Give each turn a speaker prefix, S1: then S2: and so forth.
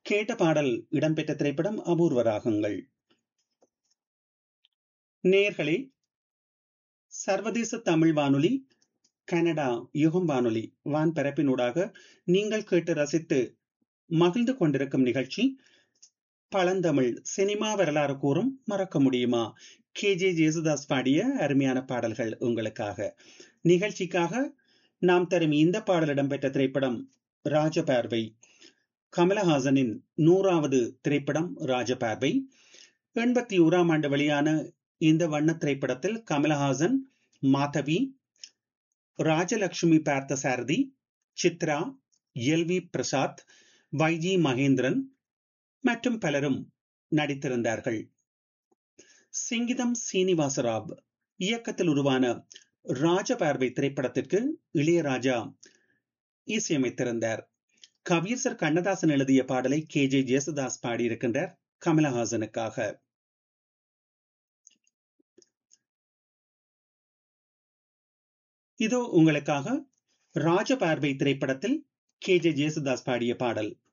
S1: கேட்ட பாடல் இடம்பெற்ற திரைப்படம் அபூர்வ ராகங்கள் நேர்களே சர்வதேச தமிழ் வானொலி கனடா யுகம் வானொலி வான்பரப்பினூடாக நீங்கள் கேட்டு ரசித்து மகிழ்ந்து கொண்டிருக்கும் நிகழ்ச்சி பழந்தமிழ் சினிமா வரலாறு கூறும் மறக்க முடியுமா கே ஜே ஜேசுதாஸ் பாடிய அருமையான பாடல்கள் உங்களுக்காக நிகழ்ச்சிக்காக நாம் தரும் இந்த பாடல் இடம்பெற்ற திரைப்படம் ராஜபார்வை கமலஹாசனின் நூறாவது திரைப்படம் ராஜபார்வை எண்பத்தி ஓராம் ஆண்டு வெளியான இந்த வண்ண திரைப்படத்தில் Kamal Haasan Madhavi Rajalakshmi Partha Sarathy Chitra L V Prasad Y G Mahendran மற்றும் பலரும் நடித்திருந்தார்கள் சிங்கிதம் சீனிவாசராவ் இயக்கத்தில் உருவான ராஜபார்வை திரைப்படத்திற்கு இளையராஜா இசையமைத்திருந்தார் கவியரசர் கண்ணதாசன் எழுதிய பாடலை கே ஜே ஜேசுதாஸ் பாடியிருக்கின்றார் கமலஹாசனுக்காக இதோ உங்களுக்காக ராஜபார்வை திரைப்படத்தில் கே ஜே ஜேசுதாஸ் பாடிய பாடல்